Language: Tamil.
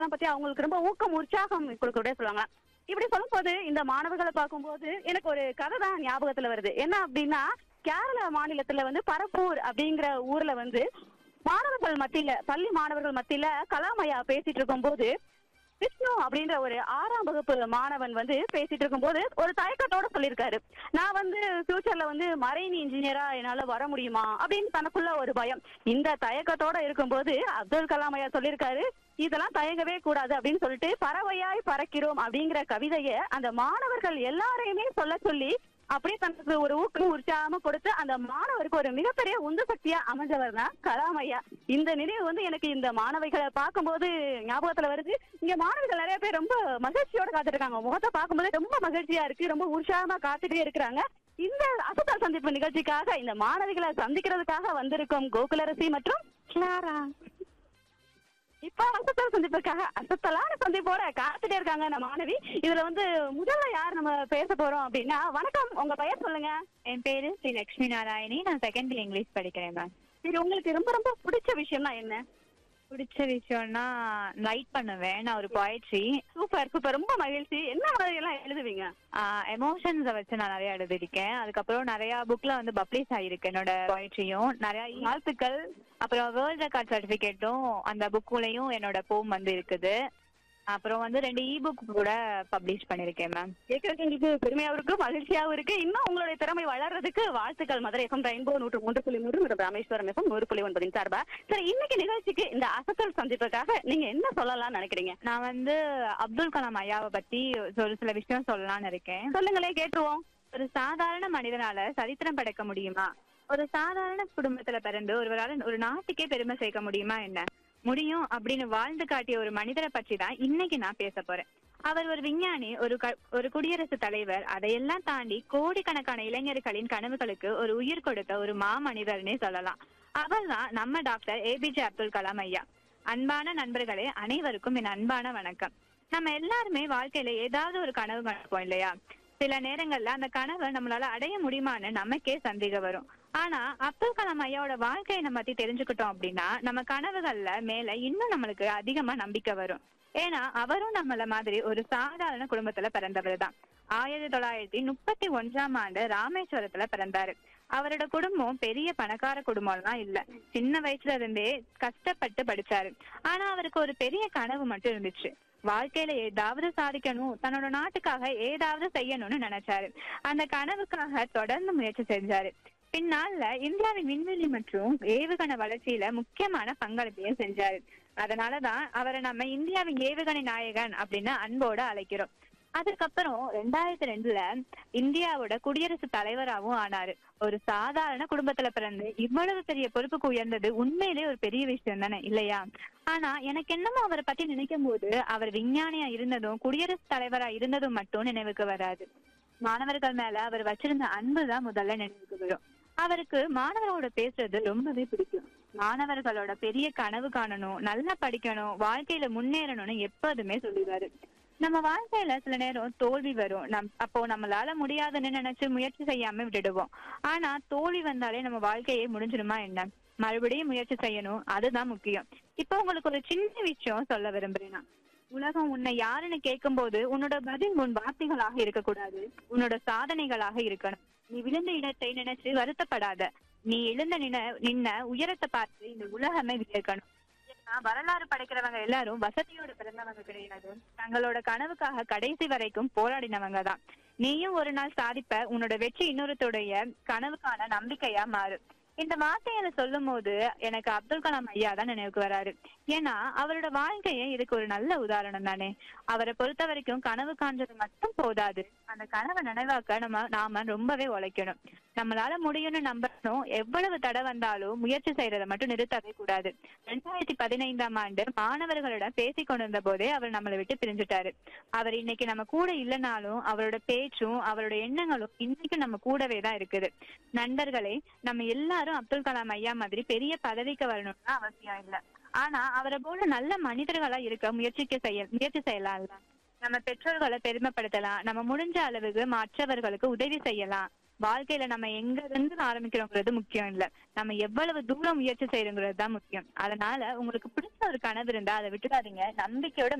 தான் பத்தி அவங்களுக்கு ரொம்ப ஊக்கம் உற்சாகம் கொடுக்கக்கூடிய சொல்லுவாங்க இப்படி சொல்லும்போது இந்த மாணவர்களை பார்க்கும்போது எனக்கு ஒரு கதை தான் ஞாபகத்துல வருது என்ன அப்படின்னா கேரள மாநிலத்துல வந்து பரப்பூர் அப்படிங்கிற ஊர்ல வந்து மாணவர்கள் மத்தியில பள்ளி மாணவர்கள் மத்தியில கலாமையா பேசிட்டு இருக்கும்போது விஷ்ணு அப்படின்ற ஒரு ஆறாம் வகுப்பு மாணவன் வந்து பேசிட்டு இருக்கும்போது ஒரு தயக்கத்தோட சொல்லியிருக்காரு நான் வந்து ஃபியூச்சர்ல வந்து மரைன் இன்ஜினியரா என்னால வர முடியுமா அப்படின்னு தனக்குள்ள ஒரு பயம் இந்த தயக்கத்தோட இருக்கும்போது அப்துல் கலாம் ஐயா சொல்லியிருக்காரு இதெல்லாம் தயங்கவே கூடாது அப்படின்னு சொல்லிட்டு பறவையாய் பறக்கிறோம் அப்படிங்கிற கவிதையை அந்த மாணவர்கள் எல்லாரையுமே சொல்ல சொல்லி அப்படியே தனக்கு ஒரு ஊக்கம் உற்சாகமா கொடுத்து அந்த மாணவருக்கு ஒரு மிகப்பெரிய உந்து சக்தியா அமைஞ்சவர் தான் கலாம் ஐயா இந்த நினைவு வந்து எனக்கு இந்த மாணவிகளை பார்க்கும்போது ஞாபகத்துல வருது இங்க மாணவிகள் நிறைய பேர் ரொம்ப மகிழ்ச்சியோட காத்துட்டு இருக்காங்க முகத்தை பார்க்கும்போது ரொம்ப மகிழ்ச்சியா இருக்கு ரொம்ப உற்சாகமா காத்துட்டே இருக்கிறாங்க இந்த அசத்தல் சந்திப்பு நிகழ்ச்சிக்காக இந்த மாணவிகளை சந்திக்கிறதுக்காக வந்திருக்கும் கோகுலரசி மற்றும் கிளாரா இப்ப அசத்தல் சந்திப்புக்காக அசத்தலான சந்திப்போட காத்துட்டே இருக்காங்க நம்ம மாணவி இதுல வந்து முதல்ல யார் நம்ம பேச போறோம் அப்படின்னா வணக்கம் உங்க பெயர் சொல்லுங்க என் பேரு ஸ்ரீ லட்சுமி நாராயணி நான் செகண்ட் இயர் இங்கிலீஷ் படிக்கிறேன் மேம் சரி உங்களுக்கு ரொம்ப ரொம்ப பிடிச்ச விஷயம்னா என்ன பிடிச்ச விஷயம்னா ரைட் பண்ணுவேன் நான் ஒரு poetry சூப்பர் சூப்பர் ரொம்ப மகிழ்ச்சி என்ன மாதிரி எல்லாம் எழுதுவீங்க எமோஷன்ஸை வச்சு நான் நிறைய எழுதிருக்கேன் அதுக்கப்புறம் நிறைய புக்ல வந்து பப்ளிஷ் ஆயிருக்கு என்னோட poetryயும் நிறைய வாழ்த்துக்கள் அப்புறம் வேர்ல்ட் ரெக்கார்ட் சர்டிபிகேட்டும் அந்த புக்குலயும் என்னோட போம் வந்து இருக்குது அப்புறம் வந்து ரெண்டு இ புக் கூட பப்ளிஷ் பண்ணிருக்கேன் மேம் கேட்கறதுக்கு எங்களுக்கு பெருமையாவும் இருக்கு மகிழ்ச்சியாவும் இருக்கு இன்னும் உங்களுடைய திறமை வளர்றதுக்கு வாழ்த்துக்கள் மதுரை எஃப்எம் ரெயின்போ நூற்று மூன்று புள்ளி மூன்று மற்றும் ராமேஸ்வரம் எஃப்எம் நூறு புள்ளி ஒன்பதின் சார்பா சரி இன்னைக்கு நிகழ்ச்சிக்கு இந்த அசத்தல் சந்திப்புக்காக நீங்க என்ன சொல்லலாம்னு நினைக்கிறீங்க நான் வந்து அப்துல் கலாம் ஐயாவை பத்தி ஒரு சில விஷயம் சொல்லலாம்னு இருக்கேன் சொல்லுங்களே கேட்டுருவோம் ஒரு சாதாரண மனிதனால சரித்திரம் படைக்க முடியுமா ஒரு சாதாரண குடும்பத்துல பிறந்து ஒருவரால ஒரு நாட்டுக்கே பெருமை சேர்க்க முடியுமா என்ன முடியும் அப்படின்னு வாழ்ந்து காட்டிய ஒரு மனிதரை பற்றி தான் இன்னைக்கு நான் பேச போறேன் அவர் ஒரு விஞ்ஞானி ஒரு க- ஒரு குடியரசுத் தலைவர் அதையெல்லாம் தாண்டி கோடிக்கணக்கான இளைஞர்களின் கனவுகளுக்கு ஒரு உயிர் கொடுத்த ஒரு மாமனிதர்னே சொல்லலாம் அவர் தான் நம்ம டாக்டர் ஏபிஜே அப்துல் கலாம் ஐயா அன்பான நண்பர்களே அனைவருக்கும் என் அன்பான வணக்கம் நம்ம எல்லாருமே வாழ்க்கையில ஏதாவது ஒரு கனவு கண்டிப்போம் இல்லையா சில நேரங்கள்ல அந்த கனவை நம்மளால அடைய முடியுமான்னு நமக்கே சந்தேகம் வரும் ஆனா அப்துல் கலாம் ஐயாவோட வாழ்க்கையை நம்ம பத்தி தெரிஞ்சுக்கிட்டோம் அப்படின்னா நம்ம கனவுகள்ல மேல இன்னும் நம்மளுக்கு அதிகமா நம்பிக்கை வரும் ஏன்னா அவரும் நம்மள மாதிரி ஒரு சாதாரண குடும்பத்துல பிறந்தவர் தான் ஆயிரத்தி தொள்ளாயிரத்தி முப்பத்தி ஒன்றாம் ஆண்டு ராமேஸ்வரத்துல பிறந்தாரு அவரோட குடும்பம் பெரிய பணக்கார குடும்பம்லாம் இல்ல சின்ன வயசுல இருந்தே கஷ்டப்பட்டு படிச்சாரு ஆனா அவருக்கு ஒரு பெரிய கனவு மட்டும் இருந்துச்சு வாழ்க்கையில ஏதாவது சாதிக்கணும் தன்னோட நாட்டுக்காக ஏதாவது செய்யணும்னு நினைச்சாரு அந்த கனவுக்காக தொடர்ந்து முயற்சி செஞ்சாரு பின்னால இந்தியாவின் விண்வெளி மற்றும் ஏவுகணை வளர்ச்சியில முக்கியமான பங்களிப்பையும் செஞ்சாரு அதனாலதான் அவரை நம்ம இந்தியாவின் ஏவுகணை நாயகன் அப்படின்னு அன்போட அழைக்கிறோம் அதுக்கப்புறம் ரெண்டாயிரத்தி ரெண்டுல இந்தியாவோட குடியரசுத் தலைவராகவும் ஆனாரு ஒரு சாதாரண குடும்பத்துல பிறந்து இவ்வளவு பெரிய பொறுப்புக்கு உயர்ந்தது உண்மையிலே ஒரு பெரிய விஷயம் தானே இல்லையா ஆனா எனக்கு என்னமோ அவரை பத்தி நினைக்கும் போது அவர் விஞ்ஞானியா இருந்ததும் குடியரசுத் தலைவரா இருந்ததும் மட்டும் நினைவுக்கு வராது மாணவர்கள் மேல அவர் வச்சிருந்த அன்பு தான் முதல்ல நினைவுக்கு வரும் அவருக்கு மாணவர்களோட பேசுறது ரொம்பவே பிடிக்கும் மாணவர்களோட பெரிய கனவு காணணும் நல்லா படிக்கணும் வாழ்க்கையில முன்னேறணும்னு எப்போதுமே சொல்லுவாரு நம்ம வாழ்க்கையில சில நேரம் தோல்வி வரும் நம் அப்போ நம்மளால முடியாதுன்னு நினைச்சு முயற்சி செய்யாம விட்டுடுவோம் ஆனா தோல்வி வந்தாலே நம்ம வாழ்க்கையே முடிஞ்சிருமா என்ன மறுபடியும் முயற்சி செய்யணும் அதுதான் முக்கியம் இப்போ உங்களுக்கு ஒரு சின்ன விஷயம் சொல்ல விரும்புறேன் நான். உலகம் உன்னை யாருன்னு கேட்கும்போது உன்னோட பதில் உன் வார்த்தைகளாக இருக்கக்கூடாது உன்னோட சாதனைகளாக இருக்கணும் நீ விழுந்த இடத்தை நினைச்சு வருத்தப்படாத நீ எழுந்த நின நின்ன உயரத்தை பார்த்து இந்த உலகமே வியக்கணும் ஏன்னா வரலாறு படைக்கிறவங்க எல்லாரும் வசதியோட பிறந்தவங்க கிடையாது தங்களோட கனவுக்காக கடைசி வரைக்கும் போராடினவங்க தான் நீயும் ஒரு நாள் சாதிப்ப உன்னோட வெற்றி இன்னொருத்தருடைய கனவுக்கான நம்பிக்கையா மாறு இந்த வார்த்தைகளை சொல்லும் போது எனக்கு அப்துல் கலாம் ஐயா தான் நினைவுக்கு வராரு ஏன்னா அவரோட வாழ்க்கையே இதுக்கு ஒரு நல்ல உதாரணம் தானே அவரை பொறுத்த வரைக்கும் கனவு காண்றது மட்டும் போதாது அந்த கனவை நினைவாக்க நம்ம நாம ரொம்பவே உழைக்கணும் நம்மளால முடியும்னு நம்பணும் எவ்வளவு தடை வந்தாலும் முயற்சி செய்யறதை மட்டும் நிறுத்தவே கூடாது ரெண்டாயிரத்தி பதினைந்தாம் ஆண்டு மாணவர்களிடம் பேசிக் கொண்டிருந்த போதே அவர் நம்மளை விட்டு பிரிஞ்சுட்டாரு அவர் இன்னைக்கு நம்ம கூட இல்லைனாலும் அவரோட பேச்சும் அவரோட எண்ணங்களும் இன்னைக்கும் நம்ம கூடவே தான் இருக்குது நண்பர்களே நம்ம எல்லாரும் அப்துல் கலாம் ஐயா மாதிரி பெரிய பதவிக்கு வரணும்னு அவசியம் இல்லை ஆனா அவரை போல நல்ல மனிதர்களா இருக்க முயற்சிக்க செய்ய முயற்சி செய்யலாம்ல நம்ம பெற்றோர்களை பெருமைப்படுத்தலாம் நம்ம முடிஞ்ச அளவுக்கு மற்றவர்களுக்கு உதவி செய்யலாம் வாழ்க்கையில நம்ம எங்க இருந்து ஆரம்பிக்கிறோங்கிறது முக்கியம் இல்ல நம்ம எவ்வளவு தூரம் முயற்சி செய்யறோங்கிறது தான் முக்கியம் அதனால உங்களுக்கு பிடிச்ச ஒரு கனவு இருந்தா அதை விட்டுடாதீங்க நம்பிக்கையோட